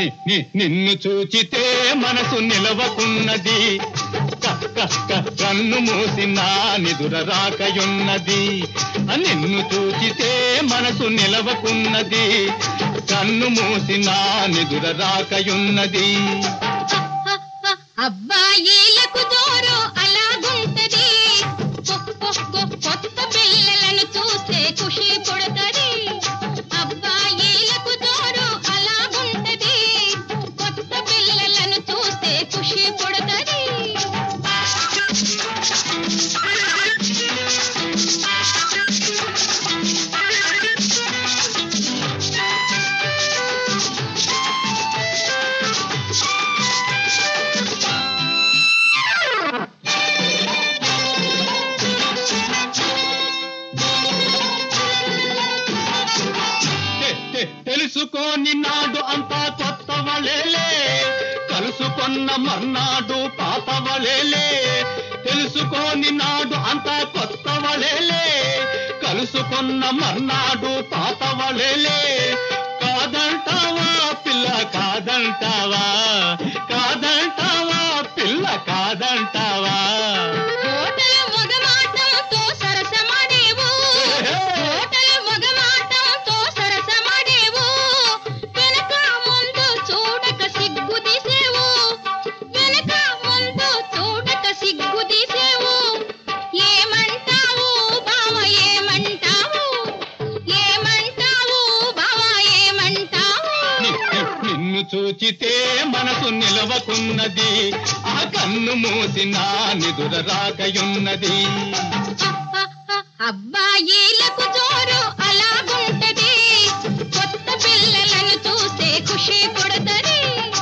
ని- ని- నిన్ను చూచితే మనసు నిలవకున్నది క- క- క- కన్ను మూసి నా నిదుర రాకయున్నది ఆ నిన్ను చూచితే మనసు నిలవకున్నది కన్ను మూసి నా నిదుర రాకయున్నది అబ్బాయిలకు జోరు అలాగుంటది కొ- కొ- కొ- కొత్త పిల్లలను చూస్తే ఖుషి పుడతది అబ్బాయిలకు జోరు అలాగుంటది కొత్త పిల్లలను చూస్తే ఖుషి పుడతది తె- తె- తెలుసుకోని నాడు అంతా కొత్త వలేలే కలుసుకొన్న మర్నాడు పాత వలేలే తెలుసుకోని నాడు అంతా కొత్త వలేలే కలుసుకొన్న మర్నాడు పాత వలేలే కాదంటావా పిల్ల కాదంటావా కాదంటావా పిల్ల కాదంటావా కోటల మొగమాటంతో సరసమాడేవు కోటల మొగమాటంతో సరసమాడేవు వెనక ముందు చూడక సిగ్గు తీసేవు వెనక ముందు చూడక సిగ్గు తీసేవు ఏమంటావు బావ ఏమంటావు ఏమంటావు బావ ఏమంటావు ని- ని- నిన్ను చూచితే మనసు నిలవకున్నది ఆ కన్ను మూసి నా నిదుర రాకయున్నది అబ్బాయిలకు జోరు అలాగుంటది కొత్త పిల్లలను చూస్తే ఖుషి పుడతది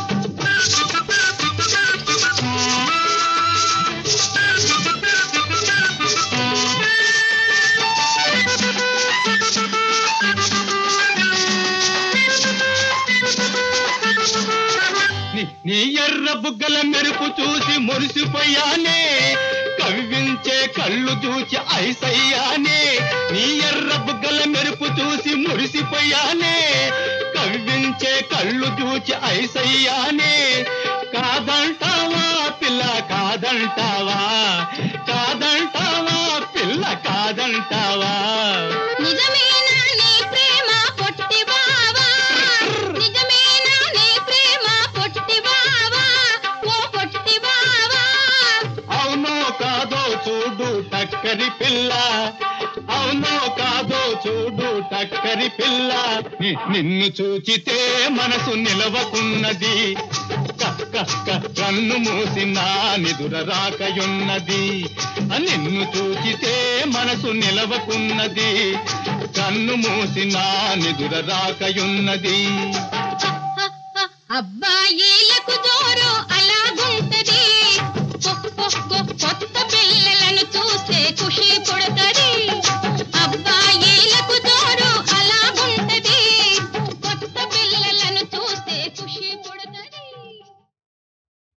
ని- నీ ఎర్ర బుగ్గల మెరుపు చూసి మురిసిపోయానే కవ్వించే కళ్ళు చూచి ఐసయ్యానే నీ ఎర్ర బుగ్గల మెరుపు చూసి మురిసిపోయానే కవ్వించే కళ్ళు చూచి ఐసయ్యానే కాదంటావా పిల్ల కాదంటావా కాదంటావా పిల్ల కాదంటావా నిజమేనా నీ ప్రేమ పొట్టి బావా నిజమేనా నీ ప్రేమ పొట్టి బావా ఓ పొట్టి బావా అవునో కాదో చూడు టక్కరి పిల్ల అవునో కాదో చూడు టక్కరి పిల్ల ని- నిన్ను చూచితే మనసు నిలవకున్నది క- క- క- కన్ను మూసి నా నిదుర రాకయున్నది ఆ నిన్ను చూచితే మనసు నిలవకున్నది కన్ను మూసి నా నిదుర రాకయున్నది అబ్బాయిలకు జోరు